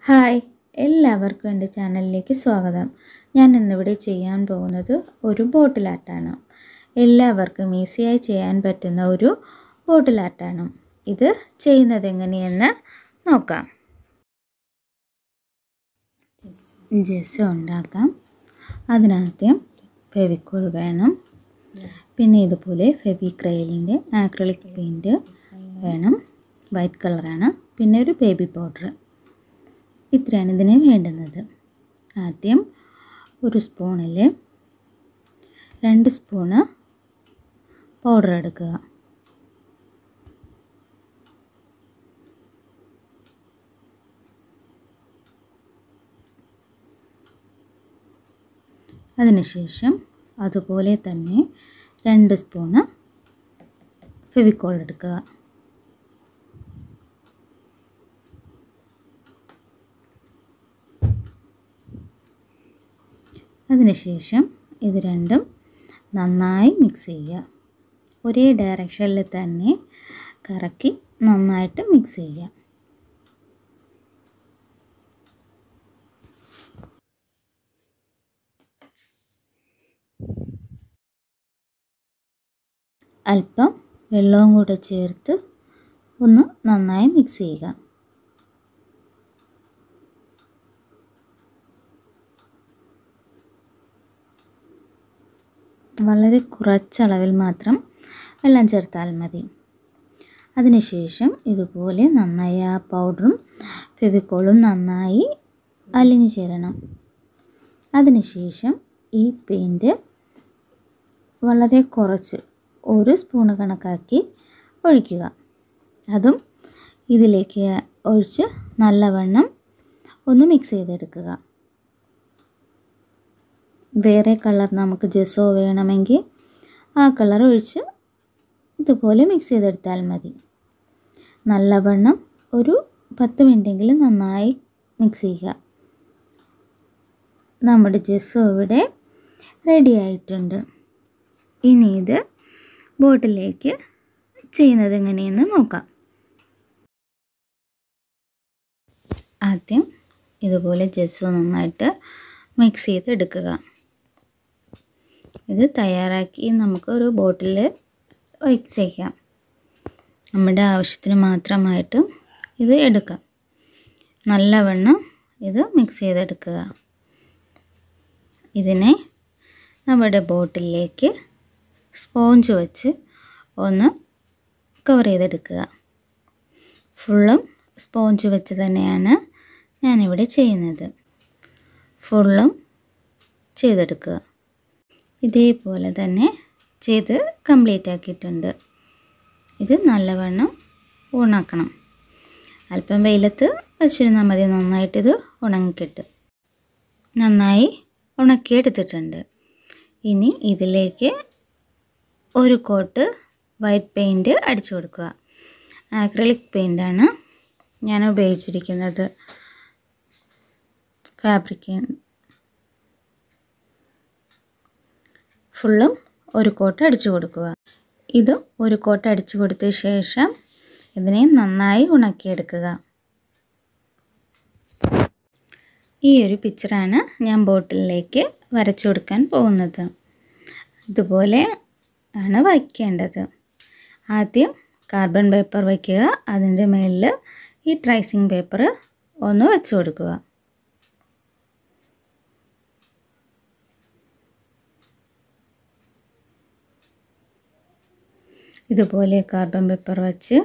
hi എല്ലാവർക്കും എൻ്റെ ചാനലിലേക്ക് സ്വാഗതം ഞാൻ ഇന്നിവിടെ ചെയ്യാൻ പോകുന്നത് ഒരു ബോട്ടിൽ ആർട്ടാണ് എല്ലാവർക്കും ഈസിയായി ചെയ്യാൻ പറ്റുന്ന ഒരു ബോട്ടിൽ ആർട്ടാണ് ഇത് ചെയ്യുന്നത് എങ്ങനെയെന്ന് നോക്കാം ജെസ് ഉണ്ടാക്കാം അതിനാദ്യം ഫെവിക്കോൾ വേണം പിന്നെ ഇതുപോലെ ഫെവിക്രൈലിൻ്റെ ആക്രിലിക് പെയിൻറ്റ് വേണം വൈറ്റ് കളറാണ് പിന്നെ ഒരു ബേബി പൗഡർ ഇത്രയാണ് ഇതിന് വേണ്ടുന്നത് ആദ്യം ഒരു സ്പൂണിൽ രണ്ട് സ്പൂണ് പൗഡർ എടുക്കുക അതിനുശേഷം അതുപോലെ തന്നെ രണ്ട് സ്പൂണ് ഫെവിക്കോൾ എടുക്കുക അതിനുശേഷം ഇത് രണ്ടും നന്നായി മിക്സ് ചെയ്യുക ഒരേ ഡയറക്ഷനിൽ തന്നെ കറക്കി നന്നായിട്ട് മിക്സ് ചെയ്യുക അല്പം വെള്ളവും കൂടെ ചേർത്ത് ഒന്ന് നന്നായി മിക്സ് ചെയ്യുക വളരെ കുറച്ചളവിൽ മാത്രം വെള്ളം ചേർത്താൽ മതി അതിനുശേഷം ഇതുപോലെ നന്നായി ആ പൗഡറും ഫെവിക്കോളും നന്നായി അലിഞ്ഞു ചേരണം അതിനുശേഷം ഈ പെയിൻറ്റ് വളരെ കുറച്ച് ഒരു സ്പൂണ് കണക്കാക്കി ഒഴിക്കുക അതും ഇതിലേക്ക് ഒഴിച്ച് നല്ലവണ്ണം ഒന്ന് മിക്സ് ചെയ്തെടുക്കുക വേറെ കളർ നമുക്ക് ജെസോ വേണമെങ്കിൽ ആ കളർ ഒഴിച്ച് ഇതുപോലെ മിക്സ് ചെയ്തെടുത്താൽ മതി നല്ലവണ്ണം ഒരു പത്ത് മിനിറ്റെങ്കിലും നന്നായി മിക്സ് ചെയ്യുക നമ്മുടെ ജെസോ ഇവിടെ റെഡി ആയിട്ടുണ്ട് ഇനി ഇത് ബോട്ടിലേക്ക് ചെയ്യുന്നത് എങ്ങനെയെന്ന് നോക്കാം ആദ്യം ഇതുപോലെ ജെസ്സോ നന്നായിട്ട് മിക്സ് ചെയ്ത് എടുക്കുക ഇത് തയ്യാറാക്കി നമുക്ക് ഒരു ബോട്ടിൽ വയ്ക്കാം നമ്മുടെ ആവശ്യത്തിന് മാത്രമായിട്ടും ഇത് എടുക്കാം നല്ലവണ്ണം ഇത് മിക്സ് ചെയ്തെടുക്കുക ഇതിനെ നമ്മുടെ ബോട്ടിലേക്ക് സ്പോഞ്ച് വെച്ച് ഒന്ന് കവർ ചെയ്തെടുക്കുക ഫുള്ളും സ്പോഞ്ച് വെച്ച് തന്നെയാണ് ഞാനിവിടെ ചെയ്യുന്നത് ഫുള്ളും ചെയ്തെടുക്കുക ഇതേപോലെ തന്നെ ചെയ്ത് കംപ്ലീറ്റ് ആക്കിയിട്ടുണ്ട് ഇത് നല്ലവണ്ണം ഉണക്കണം അല്പം വെയിലത്ത് വച്ചിരുന്നാൽ മതി നന്നായിട്ടിത് ഉണങ്ങിക്കിട്ടും നന്നായി ഉണക്കിയെടുത്തിട്ടുണ്ട് ഇനി ഇതിലേക്ക് ഒരു കോട്ട് വൈറ്റ് പെയിൻറ്റ് അടിച്ചു കൊടുക്കുക ആക്രിലിക് പെയിൻ്റാണ് ഞാൻ ഉപയോഗിച്ചിരിക്കുന്നത് ഫാബ്രിക് ഫുള്ളും ഒരു കോട്ട് അടിച്ചു കൊടുക്കുക ഇതും ഒരു കോട്ട് അടിച്ചു കൊടുത്ത ശേഷം ഇതിനെ നന്നായി ഉണക്കിയെടുക്കുക ഈ ഒരു പിക്ചറാണ് ഞാൻ ബോട്ടിലേക്ക് വരച്ചു കൊടുക്കാൻ പോകുന്നത് ഇതുപോലെ ആണ് വയ്ക്കേണ്ടത് ആദ്യം കാർബൺ പേപ്പർ വയ്ക്കുക അതിൻ്റെ മേലിൽ ഈ ട്രൈസിങ് പേപ്പർ ഒന്ന് വെച്ച് കൊടുക്കുക ഇതുപോലെ കാർബൺ പേപ്പർ വച്ച്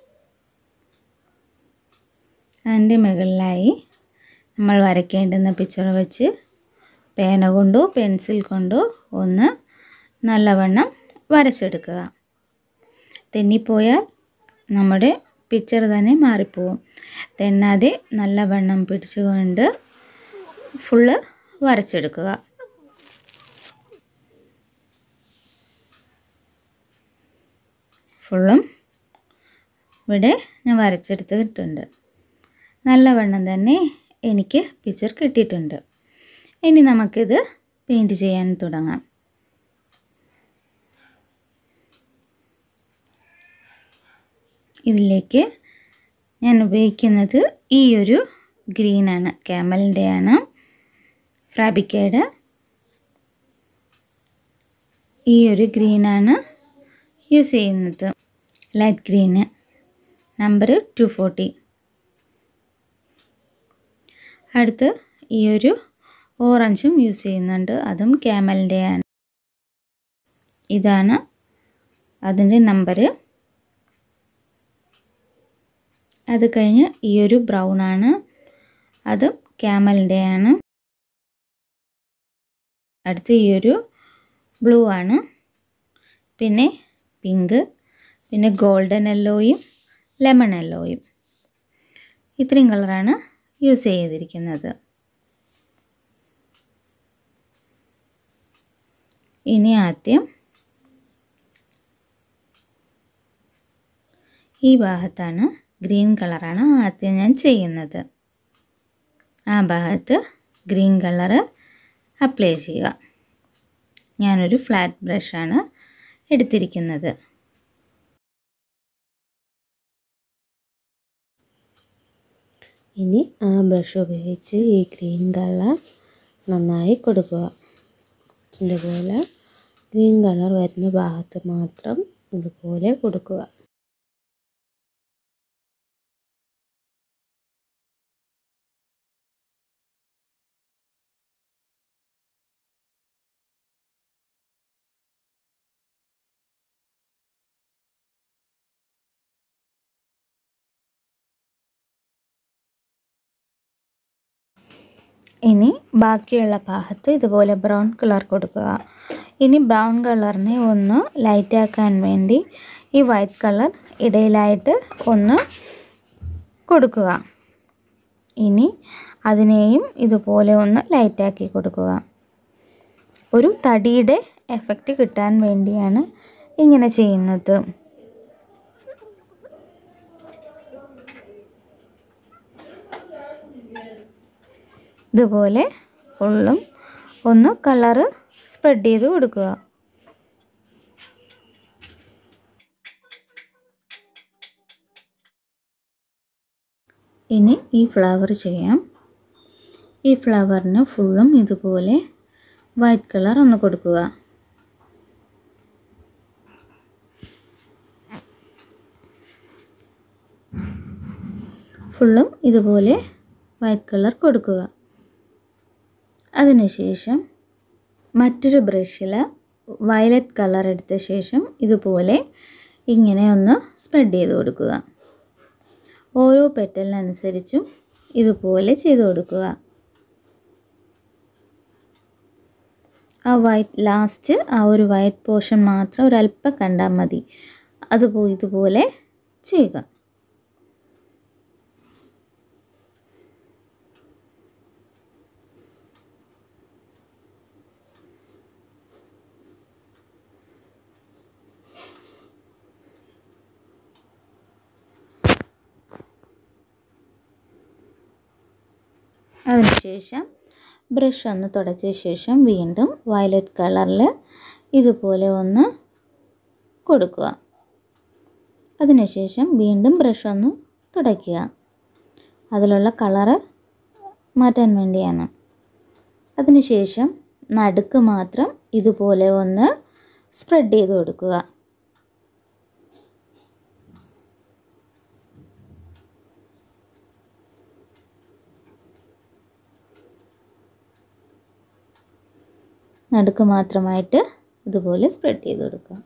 അതിൻ്റെ മുകളിലായി നമ്മൾ വരയ്ക്കേണ്ടുന്ന പിക്ചർ വെച്ച് പേന കൊണ്ടോ പെൻസിൽ കൊണ്ടോ ഒന്ന് നല്ലവണ്ണം വരച്ചെടുക്കുക തെന്നിപ്പോയാൽ നമ്മുടെ പിക്ചർ തന്നെ മാറിപ്പോവും തെന്നാതെ നല്ലവണ്ണം പിടിച്ചുകൊണ്ട് ഫുള്ള് വരച്ചെടുക്കുക ഫുള്ളും ഇവിടെ ഞാൻ വരച്ചെടുത്തിട്ടുണ്ട് നല്ലവണ്ണം തന്നെ എനിക്ക് പിക്ചർ കിട്ടിയിട്ടുണ്ട് ഇനി നമുക്കിത് പെയിൻറ്റ് ചെയ്യാൻ തുടങ്ങാം ഇതിലേക്ക് ഞാൻ ഉപയോഗിക്കുന്നത് ഈ ഒരു ഗ്രീനാണ് ക്യാമലിൻ്റെ ആണ് ഫാബ്രിക്കേഡ് ഈ ഒരു ഗ്രീനാണ് യൂസ് ചെയ്യുന്നത് light green number two forty അടുത്ത് ഈ ഒരു ഓറഞ്ചും യൂസ് ചെയ്യുന്നുണ്ട് അതും ക്യാമലിൻ്റെ ആണ് ഇതാണ് അതിൻ്റെ നമ്പർ അത് കഴിഞ്ഞ് ഈ ഒരു ബ്രൗൺ ആണ് അതും ക്യാമലിൻ്റെ ആണ് അടുത്ത് ഈ ഒരു ബ്ലൂ ആണ് പിന്നെ പിങ്ക് പിന്നെ ഗോൾഡൻ യെല്ലോയും ലെമൺ യെല്ലോയും ഇത്രയും കളറാണ് യൂസ് ചെയ്തിരിക്കുന്നത് ഇനി ആദ്യം ഈ ഭാഗത്താണ് ഗ്രീൻ കളറാണ് ആദ്യം ഞാൻ ചെയ്യുന്നത് ആ ഭാഗത്ത് ഗ്രീൻ കളറ് അപ്ലൈ ചെയ്യുക ഞാനൊരു ഫ്ലാറ്റ് ബ്രഷാണ് എടുത്തിരിക്കുന്നത് ഇനി ആ ബ്രഷ് ഉപയോഗിച്ച് ഈ ഗ്രീൻ കളർ നന്നായി കൊടുക്കുക ഇതുപോലെ ഗ്രീൻ കളർ വരുന്ന ഭാഗത്ത് മാത്രം ഇതുപോലെ കൊടുക്കുക ഇനി ബാക്കിയുള്ള ഭാഗത്ത് ഇതുപോലെ ബ്രൗൺ കളർ കൊടുക്കുക ഇനി ബ്രൗൺ കളറിനെ ഒന്ന് ലൈറ്റ് ആക്കാൻ വേണ്ടി ഈ വൈറ്റ് കളർ ഇടയിലായിട്ട് ഒന്ന് കൊടുക്കുക ഇനി അതിനെയും ഇതുപോലെ ഒന്ന് ലൈറ്റാക്കി കൊടുക്കുക ഒരു തടിയുടെ എഫക്റ്റ് കിട്ടാൻ വേണ്ടിയാണ് ഇങ്ങനെ ചെയ്യുന്നത് ഇതുപോലെ ഫുള്ളും ഒന്ന് കളറ് സ്പ്രെഡ് ചെയ്ത് കൊടുക്കുക ഇനി ഈ ഫ്ലവർ ചെയ്യാം ഈ ഫ്ലവറിന് ഫുള്ളും ഇതുപോലെ വൈറ്റ് കളർ ഒന്ന് കൊടുക്കുക ഫുള്ളും ഇതുപോലെ വൈറ്റ് കളർ കൊടുക്കുക അതിനുശേഷം മറ്റൊരു ബ്രഷിൽ വയലറ്റ് കളർ എടുത്ത ശേഷം ഇതുപോലെ ഇങ്ങനെ ഒന്ന് സ്പ്രെഡ് ചെയ്ത് കൊടുക്കുക ഓരോ പെറ്റലിനനുസരിച്ചും ഇതുപോലെ ചെയ്ത് കൊടുക്കുക ആ വൈറ്റ് ലാസ്റ്റ് ആ ഒരു വൈറ്റ് പോർഷൻ മാത്രം ഒരല്പം കണ്ടാൽ മതി അതുപോ ഇതുപോലെ ചെയ്യുക അതിനുശേഷം ബ്രഷ് ഒന്ന് തുടച്ച ശേഷം വീണ്ടും വയലറ്റ് കളറിൽ ഇതുപോലെ ഒന്ന് കൊടുക്കുക അതിനുശേഷം വീണ്ടും ബ്രഷ് ഒന്ന് തുടയ്ക്കുക അതിലുള്ള കളറ് മാറ്റാൻ വേണ്ടിയാണ് അതിനുശേഷം നടുക്ക് മാത്രം ഇതുപോലെ ഒന്ന് സ്പ്രെഡ് ചെയ്ത് കൊടുക്കുക നടുക്ക് മാത്രമായിട്ട് ഇതുപോലെ സ്പ്രെഡ് ചെയ്ത് കൊടുക്കുക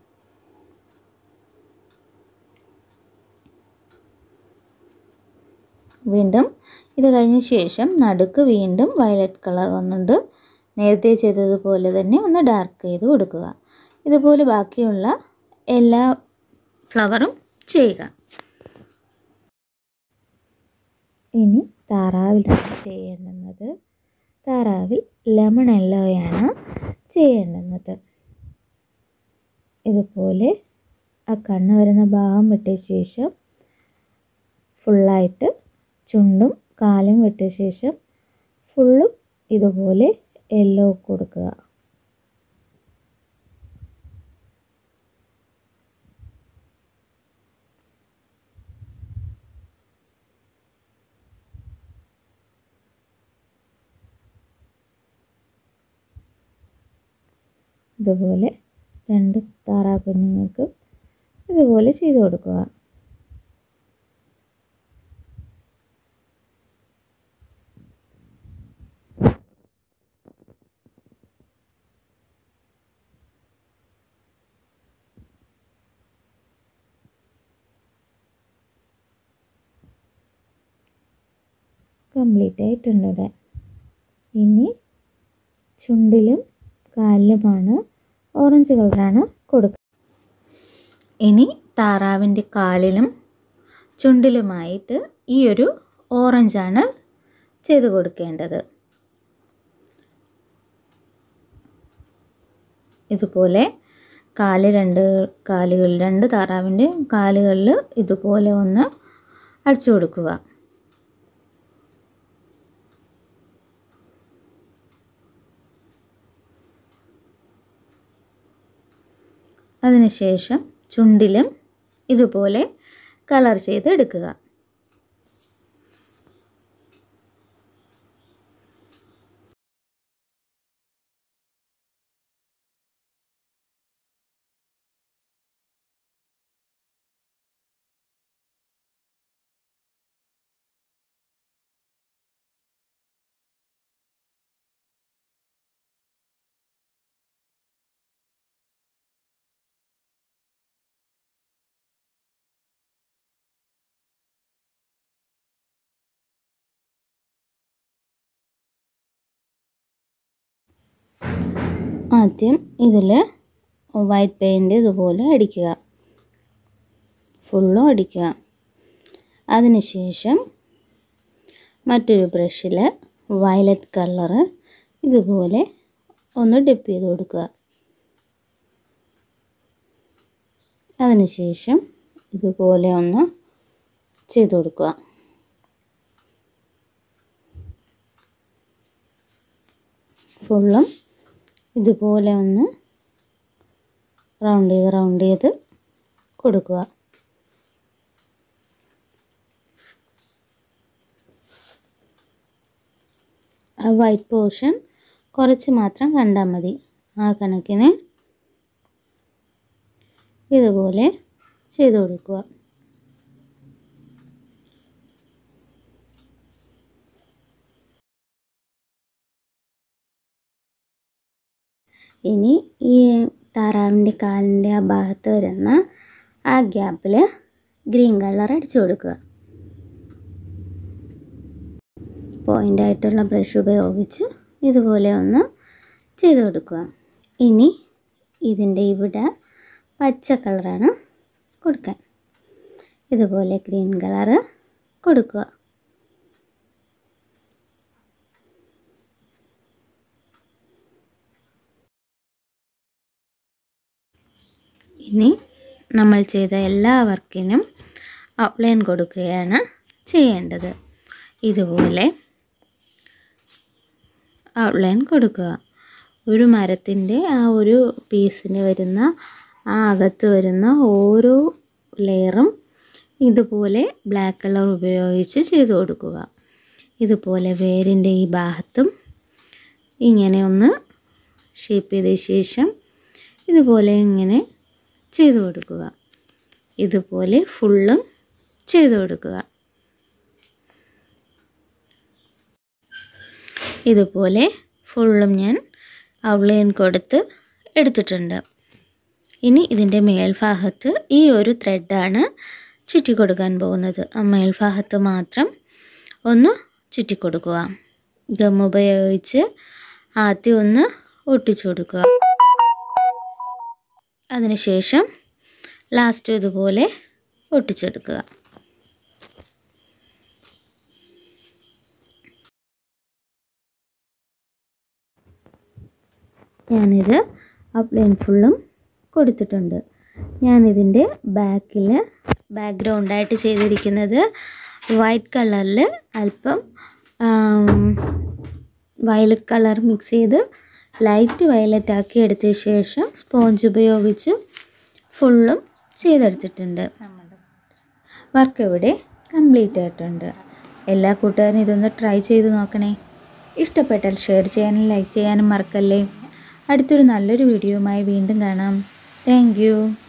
വീണ്ടും ഇത് കഴിഞ്ഞ ശേഷം നടുക്ക് വീണ്ടും വയലറ്റ് കളർ വന്നുകൊണ്ട് നേരത്തെ ചെയ്തതുപോലെ തന്നെ ഒന്ന് ഡാർക്ക് ചെയ്ത് കൊടുക്കുക ഇതുപോലെ ബാക്കിയുള്ള എല്ലാ ഫ്ലവറും ചെയ്യുക ഇനി താറാവിലാണ് ചെയ്യേണ്ടുന്നത് താറാവിൽ ലെമൺ യെല്ലോയാണ് ചെയ്യേണ്ടുന്നത് ഇതുപോലെ ആ കണ്ണ് വരുന്ന ഭാഗം വിട്ട ശേഷം ഫുള്ളായിട്ട് ചുണ്ടും കാലും വിട്ട ശേഷം ഫുള്ളും ഇതുപോലെ യെല്ലോ കൊടുക്കുക ഇതുപോലെ രണ്ട് താറാ കുഞ്ഞുങ്ങൾക്കും ഇതുപോലെ ചെയ്ത് കൊടുക്കുക കംപ്ലീറ്റ് ആയിട്ടുണ്ട് ഇവിടെ ഇനി ചുണ്ടിലും കാലിലുമാണ് ഓറഞ്ച് കളറാണ് കൊടുക്കുക ഇനി താറാവിൻ്റെ കാലിലും ചുണ്ടിലുമായിട്ട് ഈ ഒരു ഓറഞ്ചാണ് ചെയ്ത് കൊടുക്കേണ്ടത് ഇതുപോലെ കാല് രണ്ട് കാലുകൾ രണ്ട് താറാവിൻ്റെ കാലുകളിൽ ഇതുപോലെ ഒന്ന് അടിച്ചു കൊടുക്കുക അതിനുശേഷം ചുണ്ടിലും ഇതുപോലെ കളർ ചെയ്ത് എടുക്കുക ആദ്യം ഇതിൽ വൈറ്റ് പെയിൻറ് ഇതുപോലെ അടിക്കുക ഫുള്ളും അടിക്കുക അതിനുശേഷം മറ്റൊരു ബ്രഷിൽ വയലറ്റ് കളറ് ഇതുപോലെ ഒന്ന് ഡിപ്പ് ചെയ്ത് കൊടുക്കുക അതിനുശേഷം ഇതുപോലെ ഒന്ന് ചെയ്ത് കൊടുക്കുക ഫുള്ളും ഇതുപോലെ ഒന്ന് റൗണ്ട് ചെയ്ത് റൗണ്ട് ചെയ്ത് കൊടുക്കുക ആ വൈറ്റ് പോർഷൻ കുറച്ച് മാത്രം കണ്ടാൽ മതി ആ കണക്കിന് ഇതുപോലെ ചെയ്ത് കൊടുക്കുക ഇനി ഈ താറാവിൻ്റെ കാലിൻ്റെ ആ ഭാഗത്ത് വരുന്ന ആ ഗ്യാപ്പിൽ ഗ്രീൻ കളർ അടിച്ചു കൊടുക്കുക പോയിൻ്റ് ആയിട്ടുള്ള ബ്രഷ് ഉപയോഗിച്ച് ഇതുപോലെ ഒന്ന് ചെയ്ത് കൊടുക്കുക ഇനി ഇതിൻ്റെ ഇവിടെ പച്ച കളറാണ് കൊടുക്കാൻ ഇതുപോലെ ഗ്രീൻ കളറ് കൊടുക്കുക ഇനി നമ്മൾ ചെയ്ത എല്ലാ വർക്കിനും ഔട്ട്ലൈൻ കൊടുക്കുകയാണ് ചെയ്യേണ്ടത് ഇതുപോലെ ഔട്ട്ലൈൻ കൊടുക്കുക ഒരു മരത്തിൻ്റെ ആ ഒരു പീസിന് വരുന്ന ആ അകത്ത് വരുന്ന ഓരോ ലെയറും ഇതുപോലെ ബ്ലാക്ക് കളർ ഉപയോഗിച്ച് ചെയ്ത് കൊടുക്കുക ഇതുപോലെ വേരിൻ്റെ ഈ ഭാഗത്തും ഇങ്ങനെ ഒന്ന് ഷേപ്പ് ചെയ്ത ശേഷം ഇതുപോലെ ഇങ്ങനെ ചെയ്ത് കൊടുക്കുക ഇതുപോലെ ഫുള്ളും ചെയ്ത് കൊടുക്കുക ഇതുപോലെ ഫുള്ളും ഞാൻ ഔട്ട്ലൈൻ കൊടുത്ത് എടുത്തിട്ടുണ്ട് ഇനി ഇതിൻ്റെ മേൽഭാഗത്ത് ഈ ഒരു ത്രെഡാണ് ചുറ്റി കൊടുക്കാൻ പോകുന്നത് ആ മേൽഭാഗത്ത് മാത്രം ഒന്ന് ചുറ്റി കൊടുക്കുക ഗം ഉപയോഗിച്ച് ആദ്യം ഒന്ന് ഒട്ടിച്ചു കൊടുക്കുക അതിനുശേഷം ലാസ്റ്റ് ഇതുപോലെ ഒട്ടിച്ചെടുക്കുക ഞാനിത് ഔട്ട്ലൈൻ ഫുള്ളും കൊടുത്തിട്ടുണ്ട് ഞാനിതിൻ്റെ ബാക്കിൽ ബാക്ക്ഗ്രൗണ്ടായിട്ട് ചെയ്തിരിക്കുന്നത് വൈറ്റ് കളറിൽ അല്പം വയലറ്റ് കളർ മിക്സ് ചെയ്ത് ലൈറ്റ് വയലറ്റ് ആക്കി എടുത്ത ശേഷം സ്പോഞ്ച് ഉപയോഗിച്ച് ഫുള്ളും ചെയ്തെടുത്തിട്ടുണ്ട് വർക്ക് ഇവിടെ കംപ്ലീറ്റ് ആയിട്ടുണ്ട് എല്ലാ കൂട്ടുകാരും ഇതൊന്ന് ട്രൈ ചെയ്ത് നോക്കണേ ഇഷ്ടപ്പെട്ടാൽ ഷെയർ ചെയ്യാനും ലൈക്ക് ചെയ്യാനും മറക്കല്ലേ അടുത്തൊരു നല്ലൊരു വീഡിയോയുമായി വീണ്ടും കാണാം താങ്ക്